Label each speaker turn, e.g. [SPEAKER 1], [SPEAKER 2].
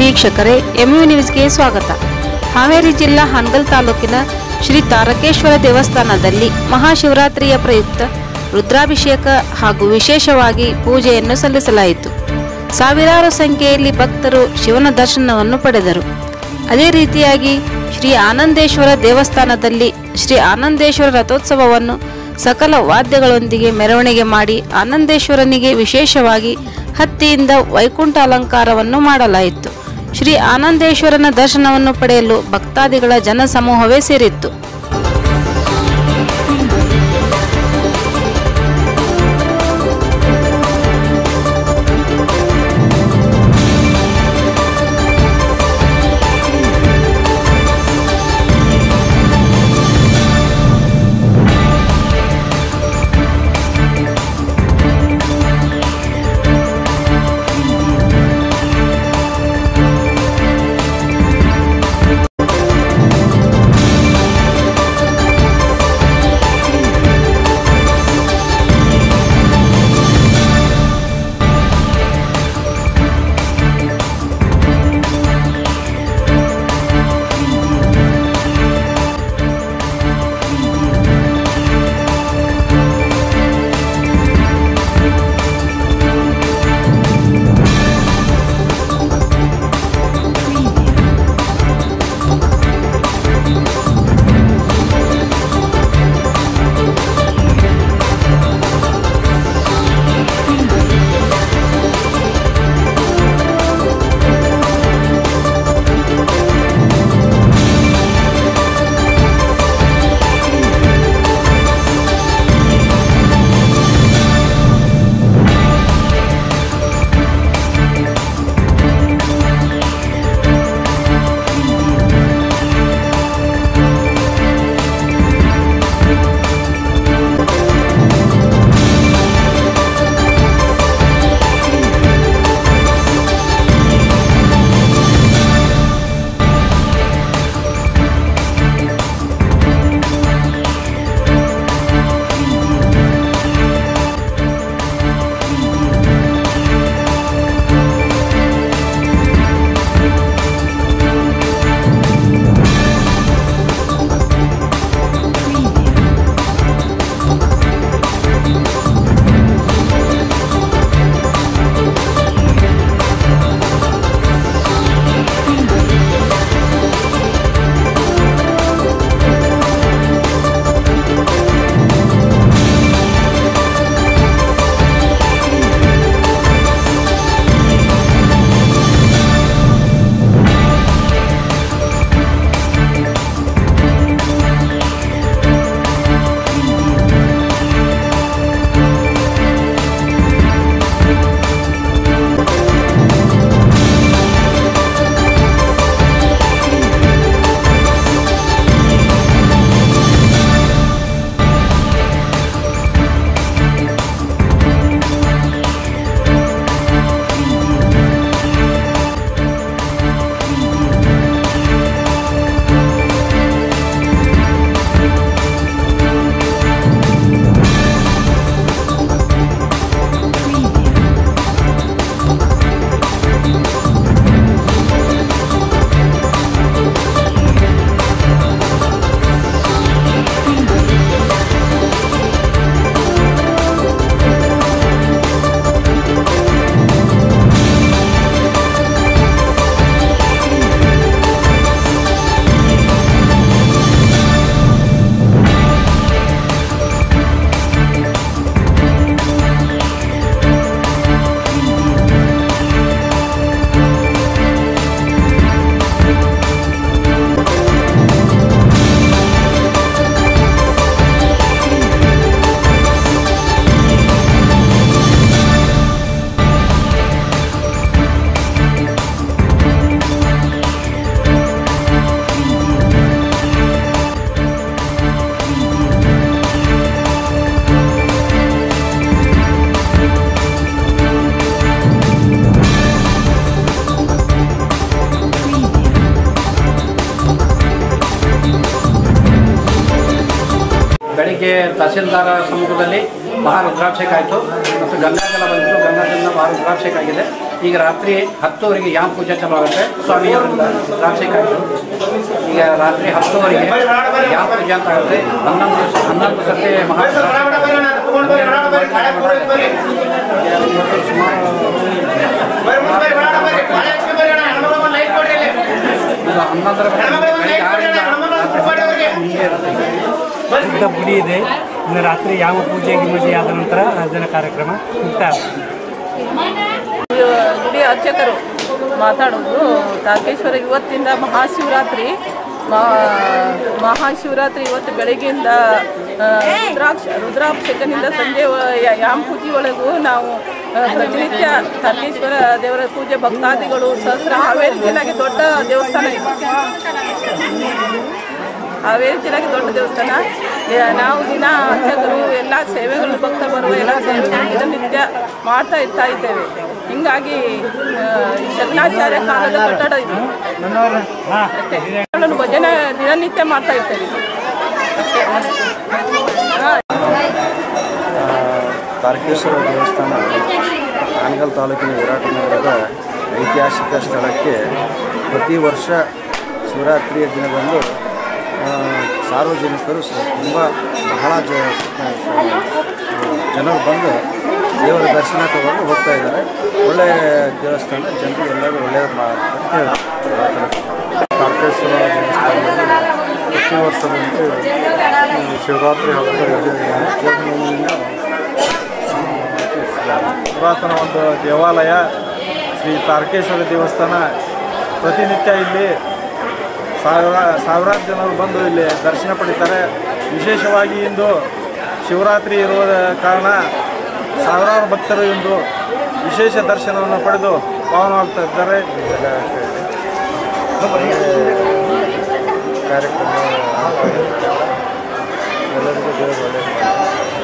[SPEAKER 1] ವೀಕ್ಷಕರೇ ಎಂಯು ನ್ಯೂಸ್ಗೆ ಸ್ವಾಗತ ಹಾವೇರಿ ಜಿಲ್ಲಾ ಹಾನಗಲ್ ತಾಲೂಕಿನ ಶ್ರೀ ತಾರಕೇಶ್ವರ ದೇವಸ್ಥಾನದಲ್ಲಿ ಮಹಾಶಿವರಾತ್ರಿಯ ಪ್ರಯುಕ್ತ ರುದ್ರಾಭಿಷೇಕ ಹಾಗೂ ವಿಶೇಷವಾಗಿ ಪೂಜೆಯನ್ನು ಸಲ್ಲಿಸಲಾಯಿತು ಸಾವಿರಾರು ಸಂಖ್ಯೆಯಲ್ಲಿ ಭಕ್ತರು ಶಿವನ ದರ್ಶನವನ್ನು ಪಡೆದರು ಅದೇ ರೀತಿಯಾಗಿ ಶ್ರೀ ಆನಂದೇಶ್ವರ ದೇವಸ್ಥಾನದಲ್ಲಿ ಶ್ರೀ ಆನಂದೇಶ್ವರ ರಥೋತ್ಸವವನ್ನು ಸಕಲ ವಾದ್ಯಗಳೊಂದಿಗೆ ಮೆರವಣಿಗೆ ಮಾಡಿ ಆನಂದೇಶ್ವರನಿಗೆ ವಿಶೇಷವಾಗಿ ಹತ್ತಿಯಿಂದ ವೈಕುಂಠ ಅಲಂಕಾರವನ್ನು ಮಾಡಲಾಯಿತು ಶ್ರೀ ಆನಂದೇಶ್ವರನ ದರ್ಶನವನ್ನು ಪಡೆಯಲು ಭಕ್ತಾದಿಗಳ ಜನಸಮೂಹವೇ ಸೇರಿತ್ತು
[SPEAKER 2] ಬೆಳಿಗ್ಗೆ ತಹಸೀಲ್ದಾರ ಸಮ್ಮುಖದಲ್ಲಿ ಮಹಾರುದ್ರಾಭಿಷೇಕ ಆಯಿತು ಮತ್ತು ಗಂಗಾಜಲ ಬಂತು ಗಂಗಾಜಲ ಮಹಾರುದ್ರಾಭಿಷೇಕ ಆಗಿದೆ ಈಗ ರಾತ್ರಿ ಹತ್ತುವರೆಗೆ ಯಾಮ್ ಪೂಜೆ ಚಾಲು ಆಗುತ್ತೆ ಸ್ವಾಮಿಯವರಿಂದ ರುದ್ರಾಭಿಷೇಕ ಈಗ ರಾತ್ರಿ ಹತ್ತುವರೆಗೆ ಯಾಮ್ ಪೂಜೆ ಅಂತ ಆಗುತ್ತೆ ಹನ್ನೊಂದು ದಿವಸ ಹನ್ನೊಂದು ಸರ್ತಿ ಮಹಾ ಇವತ್ತು ಸುಮಾರು ಇದು ಹನ್ನೊಂದರ ಬೆಳಗ್ಗೆ ಆರರಿಂದ ರಾತ್ರಿ ಹಿಂಗೆ ಇರುತ್ತೆ
[SPEAKER 3] ದೊಡ್ಡ ಗುಡಿ ಇದೆ ಇನ್ನು ರಾತ್ರಿ ಯಾವ ಪೂಜೆ ಗಿಮೂಜೆ ಆದ ನಂತರ ಅರ್ಜನ ಕಾರ್ಯಕ್ರಮ ಮುಕ್ತಾಯ
[SPEAKER 4] ಗುಡಿ ಅರ್ಚಕರು ಮಾತಾಡೋದು ತಾರಕೇಶ್ವರ ಇವತ್ತಿಂದ ಮಹಾಶಿವರಾತ್ರಿ ಮಹಾ- ಮಹಾಶಿವರಾತ್ರಿ ಇವತ್ತು ಬೆಳಗ್ಗೆಯಿಂದ ಆ, ರುದ್ರಾಕ್ಷ ರುದ್ರಾಭಿಷೇಕನಿಂದ ಸಂಜೆ ವ- ಯ- ಯಾಮ್ ಪೂಜೆ ಒಳಗೂ ನಾವು ಆ, ಪ್ರತಿನಿತ್ಯ ತಾರಕೇಶ್ವರ ದೇವರ ಪೂಜೆ ಭಕ್ತಾದಿಗಳು ಸಹಸ್ರ ಹಾವೇರಿ ಜಿಲ್ಲೆಗೆ ದೊಡ್ಡ ದೇವಸ್ಥಾನ ಇದೆ ಹಾವೇರಿ ಜಿಲ್ಲೆಗೆ ದೊಡ್ಡ ದೇವಸ್ಥಾನ ಯ- ನಾವು ದಿನ ಅರ್ಚಕರು ಎಲ್ಲ ಸೇವೆಗಳು ಭಕ್ತರು ಬರುವ ಎಲ್ಲ ಸೇವೆಗಳು ದಿನನಿತ್ಯ ಮಾಡ್ತಾ ಇರ್ತಾ ಇದ್ದೇವೆ ಹಿಂಗಾಗಿ ಆ, ಶರಣಾಚಾರ್ಯ ಕಾಲದ ಕಟ್ಟಡ ಇದು ಅಷ್ಟೇ ಇವುಗಳನ್ನು ಭಜನೆ ದಿನನಿತ್ಯ ಮಾಡ್ತಾ ಇರ್ತೇವೆ ಅಷ್ಟೇ ಹಾ.
[SPEAKER 5] ತಾರಕೇಶ್ವರ ದೇವಸ್ಥಾನ ಹಾನಗಲ್ ತಾಲೂಕಿನ ವಿರಾಟ ನಗರದ ಐತಿಹಾಸಿಕ ಸ್ಥಳಕ್ಕೆ ಪ್ರತಿ ವರ್ಷ ಶಿವರಾತ್ರಿಯ ದಿನದಂದು ಆ, ಸಾರ್ವಜನಿಕರು ತುಂಬ ಬಹಳ ಜ ಜನರು ಬಂದು ದೇವರ ದರ್ಶನ ತಗೊಂಡು ಹೋಗ್ತಾ ಇದ್ದಾರೆ ಒಳ್ಳೆಯ ದೇವಸ್ಥಾನ ಜನರಿಗೆ ಎಲ್ಲರೂ ಒಳ್ಳೆಯದು ಮಾಡ್ತಾರೆ ತಾರಕೇಶ್ವರ ದೇವಸ್ಥಾನದಲ್ಲಿ ಪ್ರತಿ ವರ್ಷದಂತೆ ಈ ಶಿವರಾತ್ರಿ ಹಬ್ಬದ ವಿಜೃಂಭಣೆಯಿಂದ ಪುರಾತನ ಒಂದು ದೇವಾಲಯ ಶ್ರೀ ತಾರಕೇಶ್ವರ ದೇವಸ್ಥಾನ ಪ್ರತಿನಿತ್ಯ ಇಲ್ಲಿ ಸಾವಿರ ಸಾವಿರಾರು ಜನರು ಬಂದು ಇಲ್ಲಿ ದರ್ಶನ ಪಡಿತಾರೆ ವಿಶೇಷವಾಗಿ ಇಂದು ಶಿವರಾತ್ರಿ ಇರುವ ಕಾರಣ ಸಾವಿರಾರು ಭಕ್ತರು ಇಂದು ವಿಶೇಷ ದರ್ಶನವನ್ನು ಪಡೆದು ಪಾವನವಾಗ್ತಾ ಇದ್ದಾರೆ ಕಾರ್ಯಕ್ರಮ ಎಲ್ಲರಿಗೂ ದೇವರು ಒಳ್ಳೆಯದು ಮಾಡಲಿ.